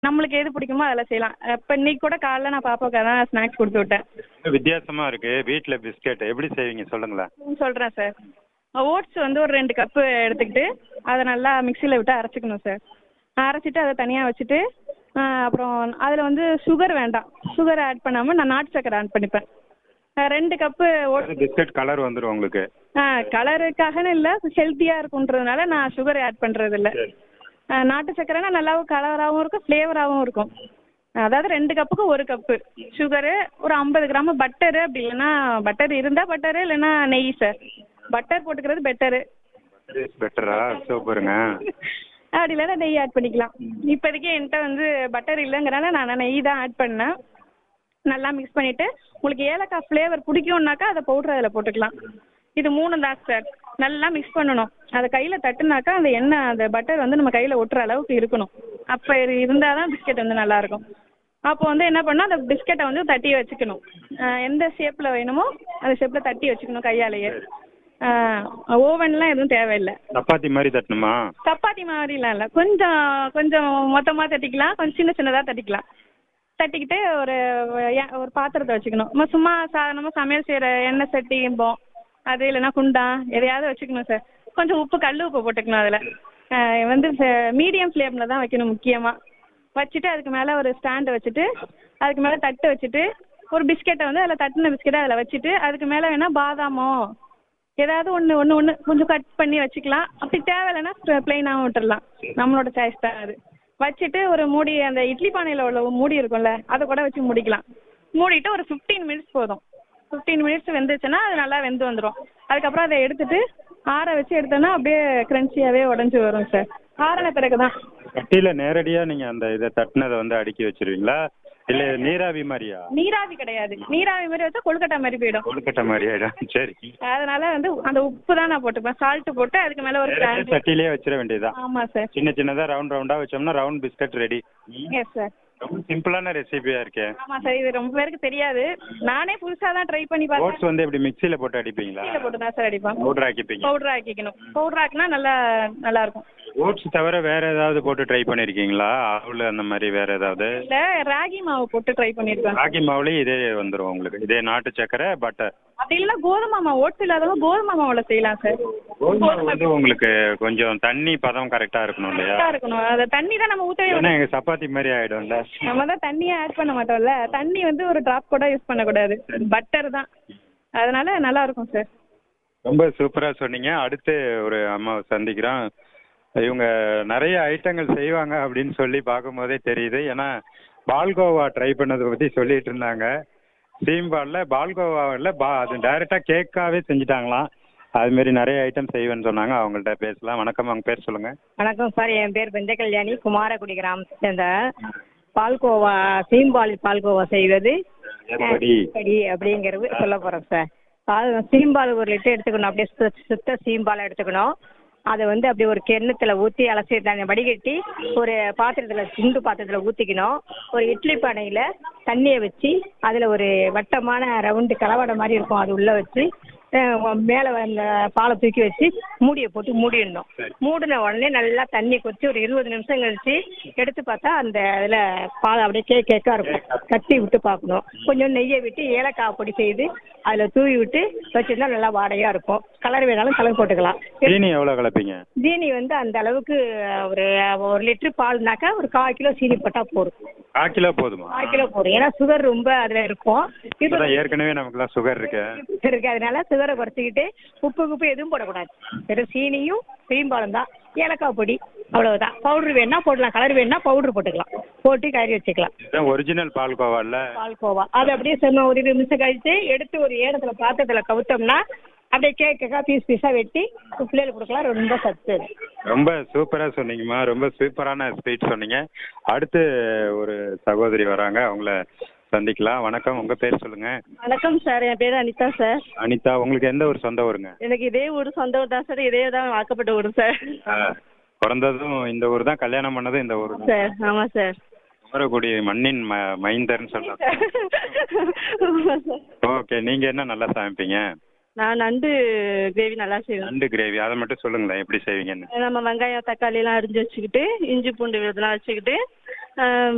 நம்மளுக்கு எது பிடிக்குமோ அதில் செய்யலாம் இப்போ இன்னைக்கு கூட காலைல நான் பாப்பாவுக்கு அதான் ஸ்நாக்ஸ் கொடுத்து விட்டேன் வித்தியாசமா இருக்கு வீட்ல பிஸ்கெட் எப்படி செய்வீங்க சொல்லுங்களேன் சொல்கிறேன் சார் ஓட்ஸ் வந்து ஒரு ரெண்டு கப்பு எடுத்துக்கிட்டு அதை நல்லா மிக்சியில் விட்டு அரைச்சிக்கணும் சார் அரைச்சிட்டு அதை தனியாக வச்சுட்டு ஆ, அப்புறம் அதில் வந்து சுகர் வேண்டாம் சுகர் ஆட் பண்ணாமல் நான் நாட்டு சக்கரை ஆட் பண்ணிப்பேன் ஆ, ரெண்டு கப்பு ஓட்ஸ் பிஸ்கெட் கலர் வந்துரும் உங்களுக்கு ஆ கலருக்காகன்னு இல்லை ஹெல்த்தியாக இருக்குன்றதுனால நான் சுகர் ஆட் பண்ணுறது இல்லை நாட்டு சக்கரைனா நல்லாவும் கலராகவும் இருக்கும் ஃப்ளேவராகவும் இருக்கும் அதாவது ரெண்டு கப்புக்கு ஒரு கப்பு சுகரு ஒரு ஐம்பது கிராம் பட்டரு அப்படி இல்லைன்னா பட்டர் இருந்தால் பட்டரு இல்லைன்னா நெய் சார் பட்டர் போட்டுக்கிறது பெட்டரு பெட்டரா சூப்பருங்க அப்படி இல்லைன்னா நெய் ஆட் பண்ணிக்கலாம் இப்போதைக்கு என்கிட்ட வந்து பட்டர் இல்லைங்கிறனால நான் நெய் தான் ஆட் பண்ணேன் நல்லா மிக்ஸ் பண்ணிவிட்டு உங்களுக்கு ஏலக்காய் ஃப்ளேவர் பிடிக்கும்னாக்கா அதை பவுட்ரு அதில் போட்டுக்கலாம் இது மூணு தான் சார் நல்லா மிக்ஸ் பண்ணணும் அதை கையில் தட்டுனாக்கா அந்த எண்ணெய் அந்த பட்டர் வந்து நம்ம கையில் ஒட்டுற அளவுக்கு இருக்கணும் அப்போ இருந்தால் தான் பிஸ்கெட் வந்து நல்லாயிருக்கும் அப்போ வந்து என்ன பண்ணணும் அந்த பிஸ்கெட்டை வந்து தட்டி வச்சுக்கணும் ஆஹ் எந்த ஷேப்பில் வேணுமோ அந்த ஷேப்பில் தட்டி வச்சுக்கணும் கையாலேயே ஓவன்லாம் எதுவும் தேவையில்லை சப்பாத்தி மாதிரி தட்டணுமா சப்பாத்தி மாதிரிலாம் இல்லை கொஞ்சம் கொஞ்சம் மொத்தமாக தட்டிக்கலாம் கொஞ்சம் சின்ன சின்னதாக தட்டிக்கலாம் தட்டிக்கிட்டு ஒரு ஏ- ஒரு பாத்திரத்தை வச்சுக்கணும் நம்ம சும்மா சாதாரணமாக சமையல் செய்கிற எண்ணெய் சட்டிம்போம் அது இல்லைன்னா குண்டா எதையாவது வச்சுக்கணும் சார் கொஞ்சம் உப்பு கல் உப்பு போட்டுக்கணும் அதில் வந்து மீடியம் ஃப்ளேமில் தான் வைக்கணும் முக்கியமாக வச்சுட்டு அதுக்கு மேலே ஒரு ஸ்டாண்டை வச்சுட்டு அதுக்கு மேலே தட்டு வச்சுட்டு ஒரு பிஸ்கெட்டை வந்து அதில் தட்டின பிஸ்கெட்டை அதில் வச்சுட்டு அதுக்கு மேலே வேணால் பாதாமோ ஏதாவது ஒன்று ஒன்று ஒன்று கொஞ்சம் கட் பண்ணி வச்சுக்கலாம் அப்படி தேவையில்லைன்னா ப்ளெயினாகவும் விட்டுறலாம் நம்மளோட சாய்ஸ் தான் அது வச்சுட்டு ஒரு மூடி அந்த இட்லி பானையில் உள்ள மூடி இருக்கும்ல அதை கூட வச்சு மூடிக்கலாம் மூடிட்டு ஒரு ஃபிஃப்டீன் மினிட்ஸ் போதும் ஃபிஃப்டீன் மினிட்ஸ் வெந்துச்சுன்னா அது நல்லா வெந்து வந்துடும் அதுக்கப்புறம் அதை எடுத்துட்டு ஆற வச்சு எடுத்தோன்னா அப்படியே க்ரன்ச்சியாகவே உடஞ்சி வரும் சார் ஆறின பிறகு தான் சட்டியில நேரடியா நீங்க அந்த இதை தட்டினதை வந்து அடுக்கி வச்சிருவீங்களா இல்ல நீராவி மாதிரியா நீராவி கிடையாது நீராவி மாதிரி வச்சா கொழுக்கட்டை மாதிரி போயிடும் கொழுக்கட்டை மாதிரி ஆயிடும் சரி அதனால வந்து அந்த உப்பு தான் நான் போட்டுப்பேன் சால்ட் போட்டு அதுக்கு மேலே ஒரு நேரடியா ஸ்டாண்ட் சட்டியிலேயே வச்சிட வேண்டியதுதான் ஆமாம் சார் சின்ன சின்னதா ரவுண்ட் ரவுண்டா வச்சோம்னா round biscuit ready yes sir ரொம்ப சிம்பிளான ரெசிபியா இருக்கே ஆமா சார் இது ரொம்ப பேருக்கு தெரியாது நானே புதுசா தான் ட்ரை பண்ணி பார்த்தேன் ஓட்ஸ் வந்து எப்படி மிக்ஸில போட்டு அடிப்பீங்களா கீழே போட்டு தான் சார் அடிப்பேன் பவுடர் ஆக்கிப்பீங்க பவுடர் ஆக்கிக்கணும் பவுடர் ஆக்கினா நல்லா நல்லா இருக்கும் ஓட்ஸ் தவிர வேற ஏதாவது போட்டு ட்ரை பண்ணிருக்கீங்களா அவள் அந்த மாதிரி வேற ஏதாவது இல்ல ராகி மாவு போட்டு ட்ரை பண்ணிருக்கேன் ராகி மாவுலயும் இதே வந்துரும் உங்களுக்கு இதே நாட்டு சக்கரை பட்டர் அப்படி இல்லைன்னா கோதுமை மாவு ஓட்ஸ் இல்லாதவங்க கோதுமை மாவுல செய்யலாம் சார் கோதுமை வந்து உங்களுக்கு கொஞ்சம் தண்ணி பதம் கரெக்டா இருக்கணும் இல்லையா கரெக்டா இருக்கணும் அந்த தண்ணி தான் நம்ம ஊற்றவே ஏன்னா எங்க சப்பாத்தி மாதிரி ஆயிடும்ல நம்ம தான் தண்ணியே ஆட் பண்ண மாட்டோம்ல தண்ணி வந்து ஒரு டிராப் கூட யூஸ் பண்ணக்கூடாது பட்டர் தான் அதனால நல்லா இருக்கும் சார் ரொம்ப சூப்பரா சொன்னீங்க அடுத்து ஒரு அம்மாவை சந்திக்கிறோம் இவங்க நிறைய ஐட்டங்கள் செய்வாங்க அப்படின்னு சொல்லி பார்க்கும்போதே தெரியுது ஏன்னா பால்கோவா ட்ரை பண்ணதை பத்தி சொல்லிட்டு இருந்தாங்க சீம்பால்ல பால்கோவாவில் பா அது டைரக்டா கேக்காவே செஞ்சுட்டாங்களாம் அது மாதிரி நிறைய ஐட்டம் செய்வேன்னு சொன்னாங்க அவங்கள்ட்ட பேசலாம் வணக்கம் அவங்க பேர் சொல்லுங்க வணக்கம் சார் என் பேர் பெஞ்ச கல்யாணி குமாரகுடி கிராமத்தை சேர்ந்த பால்கோவா சீம்பால் பால்கோவா செய்வது எப்படி? எப்படி அப்படிங்கிறது சொல்ல போகிறோம் சார் பால் சீம்பால் ஒரு லிட்டர் எடுத்துக்கணும் அப்படியே சுத்த சுத்த சீம்பாலை எடுத்துக்கணும் அதை வந்து அப்படியே ஒரு கிண்ணத்தில் ஊற்றி அலசி தண்ணி வடிகட்டி ஒரு பாத்திரத்தில் சிண்டு பாத்திரத்தில் ஊற்றிக்கணும் ஒரு இட்லி பானையில் தண்ணியை வச்சு அதில் ஒரு வட்டமான ரவுண்டு கலவடை மாதிரி இருக்கும் அது உள்ளே வச்சு மேலே அந்த பாலை தூக்கி வச்சு மூடியை போட்டு மூடிடணும் மூடின உடனே நல்லா தண்ணி கொதிச்சு ஒரு இருபது நிமிஷம் கழிச்சு எடுத்து பார்த்தா அந்த இதில் பால் அப்படியே கே கேக்காக இருக்கும் கட்டி விட்டு பார்க்கணும் கொஞ்சம் நெய்யை விட்டு ஏலக்காய் பொடி செய்து அதில் தூவி விட்டு வச்சிருந்தா நல்லா வாடையாக இருக்கும் கலர் வேணாலும் கலர் போட்டுக்கலாம் சீனி எவ்வளவு கலப்பீங்க ஜீனி வந்து அந்த அளவுக்கு ஒரு ஒரு லிட்டர் பால்னாக்கா ஒரு கால் கிலோ சீனி போட்டால் போதும் கால் கிலோ போதுமா கால் கிலோ போதும் ஏன்னா சுகர் ரொம்ப அதில் இருக்கும் இது இப்பதான் ஏற்கனவே நமக்குலாம் சுகர் இருக்கு இருக்கு அதனால சுகரை குறைச்சிக்கிட்டு உப்பு உப்பு எதுவும் போடக்கூடாது வெறும் சீனியும் சீம்பாலும் தான் ஏலக்காய் பொடி அவ்வளவுதான் பவுடர் வேணா போடலாம் கலர் வேணா பவுடர் போட்டுக்கலாம் போட்டு கறி வச்சுக்கலாம் இதுதான் ஒரிஜினல் பால்கோவா இல்ல பால்கோவா அது அப்படியே சொன்ன ஒரு இருபது நிமிஷம் கழிச்சு எடுத்து ஒரு ஏடத்துல பாத்திரத்துல கவுத்தோம்னா அப்படியே கேக்கா பீஸ் பீஸா வெட்டி பிள்ளைகளுக்கு கொடுக்கலாம் ரொம்ப சத்து அது. ரொம்ப சூப்பரா சொன்னீங்கம்மா ரொம்ப சூப்பரான ஸ்பீச் சொன்னீங்க அடுத்து ஒரு சகோதரி வராங்க அவங்கள சந்திக்கலாம் வணக்கம் உங்க பேர் சொல்லுங்க வணக்கம் சார் என் பேர் அனிதா சார் அனிதா உங்களுக்கு எந்த ஒரு சொந்த ஊருங்க எனக்கு இதே ஊர் சொந்த ஊர் தான் சார் இதே தான் வாக்கப்பட்ட ஊர் சார் ஆ, பிறந்ததும் இந்த ஊர் தான் கல்யாணம் பண்ணதும் இந்த ஊர் தான் சார் ஆமாம் சார் குமரகுடி மண்ணின் ம மைந்தர்னு சொல்லலாம் ஆமாம் சார் ஓகே நீங்க என்ன நல்லா சமைப்பீங்க நான் நண்டு கிரேவி நல்லா செய்வேன் நண்டு கிரேவி அதை மட்டும் சொல்லுங்களேன் எப்படி செய்வீங்கன்னு நம்ம வெங்காயம் தக்காளி எல்லாம் அரிஞ்சு வச்சுக்கிட்டு இஞ்சி பூண்டு விழுதுலாம் வச்சுக்கிட்டு ஆ,